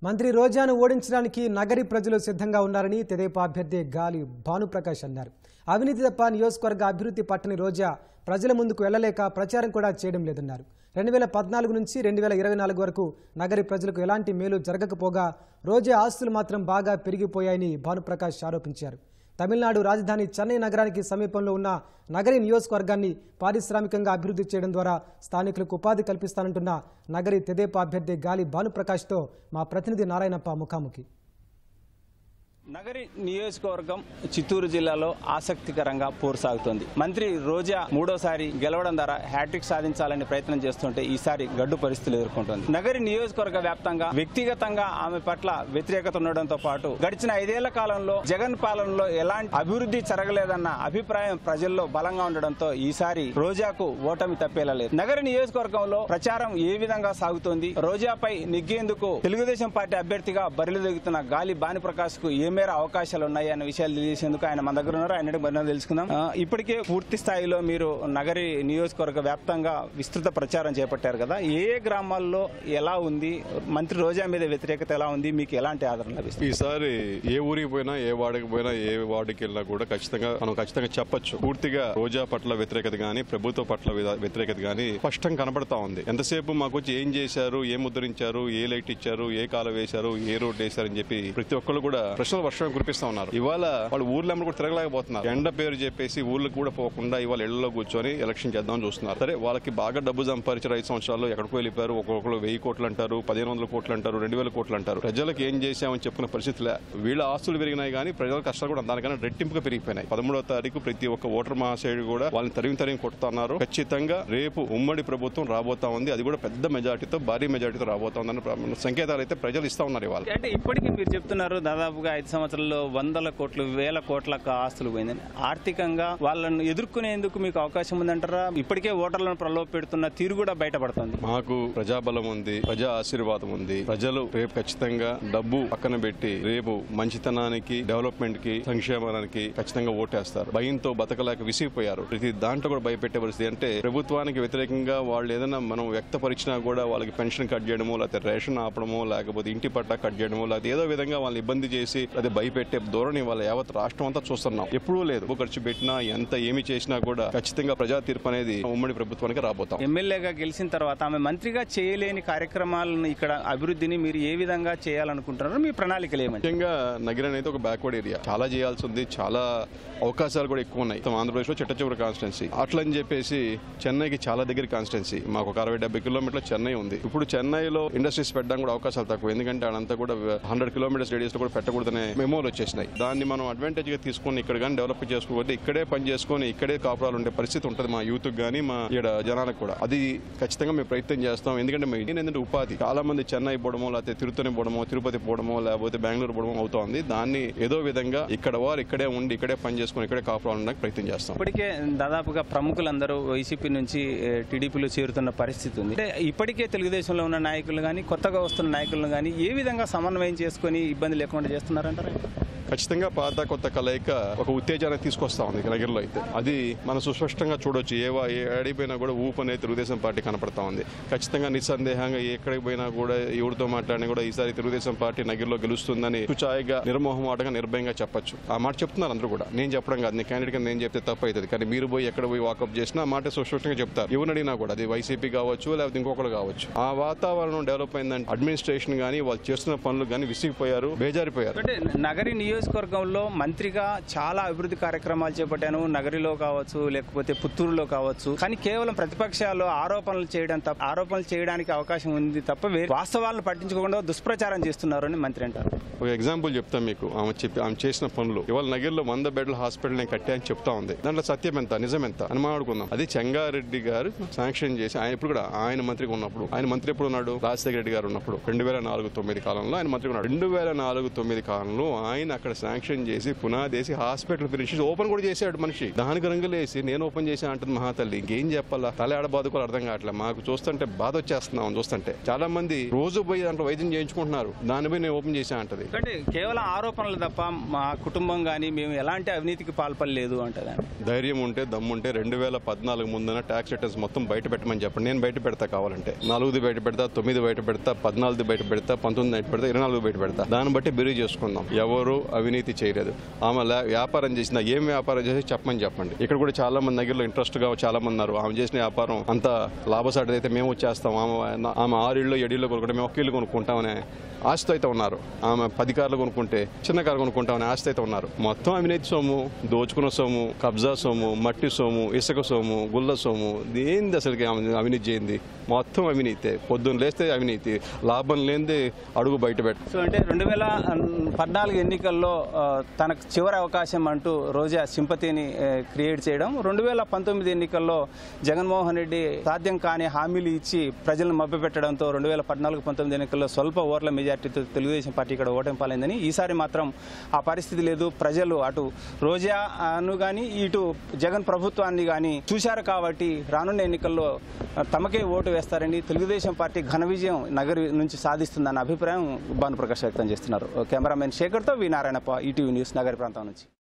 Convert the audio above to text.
మంత్రి రోజాను ఓడించడానికి నగరి ప్రజలు సిద్ధంగా ఉన్నారని తెదేపా అభ్యర్థి గాలి భానుప్రకాష్ అన్నారు అవినీతి తప్ప నియోజకవర్గ అభివృద్ధి పట్టని రోజా ప్రజల ముందుకు వెళ్లలేక ప్రచారం కూడా చేయడం లేదన్నారు రెండు వేల పద్నాలుగు నుంచి రెండు వేల ఇరవై నాలుగు వరకు నగరి ప్రజలకు ఎలాంటి మేలు జరగకపోగా రోజా ఆస్తులు మాత్రం బాగా పెరిగిపోయాయని భానుప్రకాష్ ఆరోపించారు తమిళనాడు రాజధాని చెన్నై నగరానికి సమీపంలో ఉన్న నగరి నియోజకవర్గాన్ని పారిశ్రామికంగా అభివృద్ధి చేయడం ద్వారా స్థానికులకు ఉపాధి కల్పిస్తానంటున్న నగరి తెదేపా అభ్యర్థి గాలి భానుప్రకాష్తో మా ప్రతినిధి నారాయణప్ప ముఖాముఖి నగరి నియోజకవర్గం చిత్తూరు జిల్లాలో ఆసక్తికరంగా పోరు సాగుతోంది మంత్రి రోజా మూడోసారి గెలవడం ద్వారా హ్యాట్రిక్ సాధించాలని ప్రయత్నం చేస్తుంటే ఈసారి గడ్డు పరిస్థితులు ఎదుర్కొంటోంది నగరి నియోజకవర్గ వ్యాప్తంగా వ్యక్తిగతంగా ఆమె పట్ల వ్యతిరేకత ఉండడంతో పాటు గడిచిన ఐదేళ్ల కాలంలో జగన్ పాలనలో ఎలాంటి అభివృద్ధి జరగలేదన్న అభిప్రాయం ప్రజల్లో బలంగా ఉండడంతో ఈసారి రోజాకు ఓటమి తప్పేలా లేదు నగరి నియోజకవర్గంలో ప్రచారం ఏ విధంగా సాగుతోంది రోజాపై నెగ్గేందుకు తెలుగుదేశం పార్టీ అభ్యర్థిగా బరిలో దిగుతున్న గాలి భానుప్రకాష్ కు ఏ మేర అవకాశాలు ఉన్నాయి అన్న విషయాలు తెలిసేందుకు ఆయన మన దగ్గర ఉన్నారు ఆయన మరిన తెలుసుకుందాం ఆ, ఇప్పటికే పూర్తి స్థాయిలో మీరు నగరి నియోజకవర్గ వ్యాప్తంగా విస్తృత ప్రచారం చేపట్టారు కదా ఏ ఏ గ్రామాల్లో ఎలా ఉంది మంత్రి రోజా మీద వ్యతిరేకత ఎలా ఉంది మీకు ఎలాంటి ఆదరణ లభిస్తుంది ఈసారి ఏ ఊరికి పోయినా ఏ వాడికి పోయినా ఏ వార్డుకి వెళ్ళినా కూడా ఖచ్చితంగా మనం ఖచ్చితంగా చెప్పొచ్చు పూర్తిగా రోజా పట్ల వ్యతిరేకత గానీ ప్రభుత్వ పట్ల విద- వ్యతిరేకత గానీ స్పష్టంగా కనబడతా ఉంది ఎంతసేపు మాకు వచ్చి ఏం చేశారు ఏం ముద్రించారు ఏ లైట్ ఇచ్చారు ఏ కాల వేశారు ఏ రోడ్ వేశారు అని చెప్పి ప్రతి ఒక్కరు కూడా ప్రశ్నల వర్షం కురిపిస్తా ఉన్నారు ఇవాళ వాళ్ళు ఊర్లో కూడా తిరగలేకపోతున్నారు ఎండ పేరు చెప్పేసి ఊర్లకు కూడా పోకుండా ఇవాళ ఇళ్లలో కూర్చొని ఎలక్షన్ చేద్దామని చూస్తున్నారు సరే వాళ్ళకి బాగా డబ్బు సంపాదించారు ఐదు సంవత్సరాల్లో ఎక్కడికో వెళ్ళిపోయారు ఒక్కొక్కరు వెయ్యి కోట్లు అంటారు పదిహేను వందల కోట్లు అంటారు రెండు వేల కోట్లు అంటారు ప్రజలకు ఏం చేశామని చెప్పుకున్న పరిస్థితులే వీళ్ళ ఆస్తులు పెరిగినాయి కానీ ప్రజల కష్టాలు కూడా దానికన్నా రెట్టింపుగా పెరిగిపోయినాయి పదమూడవ తారీఖు ప్రతి ఒక్క ఓటర్ మహాశయుడు కూడా వాళ్ళని తరిమి తరిమి కొడుతున్నారు ఖచ్చితంగా రేపు ఉమ్మడి ప్రభుత్వం రాబోతా ఉంది అది కూడా పెద్ద మెజార్టీతో భారీ మెజార్టీతో రాబోతా ఉందన్న ప్ర- సంకేతాలు అయితే ప్రజలు ఇస్తా ఉన్నారు ఇవాళ అంటే ఇప్పటికీ మీరు చెప్తున్నారు దాదాపుగా ఐదు సంవత్సరాల్లో వందల కోట్లు వేల కోట్ల ఆస్తులు పోయిందని ఆర్థికంగా వాళ్ళను ఎదుర్కొనేందుకు మీకు అవకాశం ఉందంటారా ఇప్పటికే ఓటర్లను ప్రలోభ పెడుతున్న తీరు కూడా బయటపడుతుంది మాకు ప్రజాబలం ఉంది ప్రజా ఆశీర్వాదం ఉంది ప్రజలు రేపు ఖచ్చితంగా డబ్బు పక్కన పెట్టి రేపు మంచితనానికి డెవలప్మెంట్ కి సంక్షేమానికి ఖచ్చితంగా ఓటేస్తారు భయంతో బతకలేక విసిగిపోయారు ప్రతి దాంట్లో కూడా భయపెట్టే పరిస్థితి అంటే ప్రభుత్వానికి వ్యతిరేకంగా వాళ్ళు ఏదైనా మనం వ్యక్తపరిచినా కూడా వాళ్ళకి పెన్షన్ కట్ చేయడమో లేకపోతే రేషన్ ఆపడమో లేకపోతే ఇంటి పట్టా కట్ చేయడమో లేకపోతే ఏదో విధంగా వాళ్ళని ఇబ్బంది చేసి అదే భయపెట్టే ధోరణి వాళ్ళ యావత్ రాష్ట్రం అంతా చూస్తున్నాం ఎప్పుడూ లేదు డబ్బు ఖర్చు పెట్టినా ఎంత ఏమి చేసినా కూడా ఖచ్చితంగా ప్రజా తీర్పు అనేది ఉమ్మడి ప్రభుత్వానికి రాబోతాం ఎమ్మెల్యేగా గెలిచిన తర్వాత ఆమె మంత్రిగా చేయలేని కార్యక్రమాలను ఇక్కడ అభివృద్ధిని మీరు ఏ విధంగా చేయాలనుకుంటున్నారో మీ ప్రణాళికలు ఏమంటే ముఖ్యంగా నగరం అనేది ఒక బ్యాక్వర్డ్ ఏరియా చాలా చేయాల్సి ఉంది చాలా అవకాశాలు కూడా ఎక్కువ ఉన్నాయి మొత్తం ఆంధ్రప్రదేశ్ లో చిట్టచివరి కాన్స్టిట్యున్సీ అట్లని చెప్పేసి చెన్నైకి చాలా దగ్గర కాన్స్టిట్యున్సీ మాకు ఒక అరవై డెబ్బై కిలోమీటర్ల చెన్నై ఉంది ఇప్పుడు చెన్నైలో ఇండస్ట్రీస్ పెట్టడానికి కూడా అవకాశాలు తక్కువ ఎందుకంటే అదంతా కూడా హండ్రెడ్ కిలోమీటర్స్ రేడియస్ లో కూడా పెట్టకూడదనే మెమోలు వచ్చేసినాయి దాన్ని మనం అడ్వాంటేజ్ గా తీసుకొని ఇక్కడ కానీ డెవలప్ చేసుకోకపోతే ఇక్కడే పని చేసుకొని ఇక్కడే కాపురాలు ఉండే పరిస్థితి ఉంటుంది మా యూత్ కానీ మా ఇక్కడ జనాలకు కూడా అది ఖచ్చితంగా మేము ప్రయత్నం చేస్తాం ఎందుకంటే మెయిన్ ఏంటంటే ఉపాధి చాలా మంది చెన్నై పోవడమో లేకపోతే తిరుపతి పోవడమో తిరుపతి పోవడమో లేకపోతే బెంగళూరు పోవడమో అవుతోంది దాన్ని ఏదో విధంగా ఇక్కడ వారు ఇక్కడే ఉండి ఇక్కడే పని చేసుకొని ఇక్కడే కాపురాలు ఉండడానికి ప్రయత్నం చేస్తాం ఇప్పటికే దాదాపుగా ప్రముఖులందరూ వైసీపీ నుంచి ఏ, టీడీపీలో చేరుతున్న పరిస్థితి ఉంది అంటే ఇప్పటికే తెలుగుదేశంలో ఉన్న నాయకులు కానీ కొత్తగా వస్తున్న నాయకులను కానీ ఏ విధంగా సమన్వయం చేసుకొని ఇబ్బంది లేకుండా చేస్తున్నారంటారా ఖచ్చితంగా పాత కొత్త కలయిక ఒక ఉత్తేజాన్ని తీసుకొస్తా ఉంది నగరంలో అయితే అది మనం సుస్పష్టంగా చూడొచ్చు ఏ వా- ఏ అడిగిపోయినా కూడా ఊపు అనేది తెలుగుదేశం పార్టీ కనపడతా ఉంది ఖచ్చితంగా నిస్సందేహంగా ఎక్కడికి పోయినా కూడా ఎవరితో మాట్లాడినా కూడా ఈసారి తెలుగుదేశం పార్టీ నగరంలో గెలుస్తుందని చుచాయిగా నిర్మోహమాటగా నిర్భయంగా చెప్పొచ్చు ఆ మాట చెప్తున్నారు అందరూ కూడా నేను చెప్పడం కాదు నేను క్యాండిడేట్ గా నేను చెప్తే తప్పు అవుతుంది కానీ మీరు పోయి ఎక్కడ పోయి వాకప్ చేసినా ఆ మాట సుస్పష్టంగా చెప్తారు ఎవరిని అడిగినా కూడా అది వైసీపీ కావచ్చు లేకపోతే ఇంకొకరు కావచ్చు ఆ వాతావరణం డెవలప్ అయిందంటే అడ్మినిస్ట్రేషన్ కానీ వాళ్ళు చేస్తున్న పనులు కానీ విసిగిపోయారు బేజారిపోయారు అంటే నగరి నియోజకవర్గంలో మంత్రిగా చాలా అభివృద్ధి కార్యక్రమాలు చేపట్టాను నగరిలో కావచ్చు లేకపోతే పుత్తూరులో కావచ్చు కానీ కేవలం ప్రతిపక్షాలు ఆరోపణలు చేయడం తప్ప ఆరోపణలు చేయడానికి అవకాశం ఉంది తప్ప వేరే వాస్తవాలను పట్టించుకోకుండా దుష్ప్రచారం చేస్తున్నారు అని మంత్రి అంటారు ఒక ఎగ్జాంపుల్ చెప్తాను మీకు ఆమె చెప్పి ఆమె చేసిన పనులు ఇవాళ నగర్లో వంద బెడ్ల హాస్పిటల్ నేను కట్టా అని చెప్తా ఉంది దాంట్లో సత్యం ఎంత నిజం ఎంత అని మాట్లాడుకుందాం అది చెంగారెడ్డి గారు శాంక్షన్ చేసి ఆయన ఇప్పుడు కూడా ఆయన మంత్రిగా ఉన్నప్పుడు ఆయన మంత్రి ఎప్పుడు ఉన్నాడు రాజశేఖర రెడ్డి గారు ఉన్నప్పుడు రెండు వేల నాలుగు తొమ్మిది కాలంలో ఆయన మంత్రిగా ఉన్నాడు రెండు వేల నాలుగు తొమ్మిది కాలంలో పనులు ఆయన అక్కడ శాంక్షన్ చేసి పునాదేసి హాస్పిటల్ ఫినిష్ ఓపెన్ కూడా చేశాడు మనిషి దానికి రంగులేసి నేను ఓపెన్ చేసా అంటుంది మహాతల్లి ఇంకేం చెప్పాలా తల ఏడ బాదుకోవాలి అర్థం కావట్లేదు మాకు చూస్తుంటే బాధ వచ్చేస్తున్నాం చూస్తుంటే చాలా మంది రోజు పోయి దాంట్లో వైద్యం చేయించుకుంటున్నారు దాని మీద నేను ఓపెన్ చేసా అంటది అంటే కేవలం ఆరోపణలు తప్ప మా కుటుంబం కానీ మేము ఎలాంటి అవినీతికి పాల్పడలేదు అంటది ధైర్యం ఉంటే దమ్ముంటే రెండు వేల పద్నాలుగు ముందున ట్యాక్స్ రిటర్న్స్ మొత్తం బయట పెట్టమని చెప్పండి నేను బయట పెడతా కావాలంటే నాలుగుది బయట పెడతా తొమ్మిది బయట పెడతా పద్నాలుగు బయట పెడతా పంతొమ్మిది బయట పెడతా ఇరవై నాలుగు బయట పెడతా దాన్ని బట్టి బిరీ చేసుకుందాం ఎవరు అవినీతి చేయలేదు ఆమె లా- వ్యాపారం చేసిన ఏం వ్యాపారం చేసి చెప్పమని చెప్పండి ఇక్కడ కూడా చాలా మంది దగ్గరలో ఇంట్రెస్ట్ గా చాలా మంది ఉన్నారు ఆమె చేసిన వ్యాపారం అంత లాభసాటి అయితే మేము వచ్చేస్తాం ఆమె ఆమె ఆరిళ్ళు ఏడిళ్ళు కొనుక్కుంటే మేము ఒక్క ఇల్లు కొనుక్కుంటామనే ఆశతో అయితే ఉన్నారు ఆమె పది కార్లు కొనుక్కుంటే చిన్న కారు కొనుక్కుంటామని ఆశతో అయితే ఉన్నారు మొత్తం అవినీతి సొమ్ము దోచుకున్న సొమ్ము కబ్జా సొమ్ము మట్టి సొమ్ము ఇసుక సొమ్ము గుల్ల సొమ్ము ఏంది అసలుకి ఆమె అవినీతి చేయింది మొత్తం అవినీతే పొద్దున్న లేస్తే అవినీతి లాభం లేనిదే అడుగు బయట పెట్ట సో అంటే రెండు వేల పద్నాలుగు ఎన్నికల్లో ఆ, తనకు చివరి అవకాశం అంటూ రోజా సింపతిని ఆ, క్రియేట్ చేయడం రెండు వేల పంతొమ్మిది ఎన్నికల్లో జగన్మోహన్ రెడ్డి సాధ్యం కాని హామీలు ఇచ్చి ప్రజలను మభ్యపెట్టడంతో రెండు వేల పద్నాలుగు పంతొమ్మిది ఎన్నికల్లో స్వల్ప ఓట్ల మెజార్టీతో తెలుగుదేశం పార్టీ ఇక్కడ ఓటమి పాలైందని ఈసారి మాత్రం ఆ పరిస్థితి లేదు ప్రజలు అటు రోజాను కానీ ఇటు జగన్ ప్రభుత్వాన్ని కానీ చూశారు కాబట్టి రానున్న ఎన్నికల్లో ఆ, తమకే ఓటు వేస్తారని తెలుగుదేశం పార్టీ ఘన విజయం నగరి నుంచి సాధిస్తుందన్న అభిప్రాయం భానుప్రకాష్ వ్యక్తం చేస్తున్నారు కెమెరామెన్ శేఖర్తో V Narayanappa ETV news Nagari ప్రాంతం నుంచి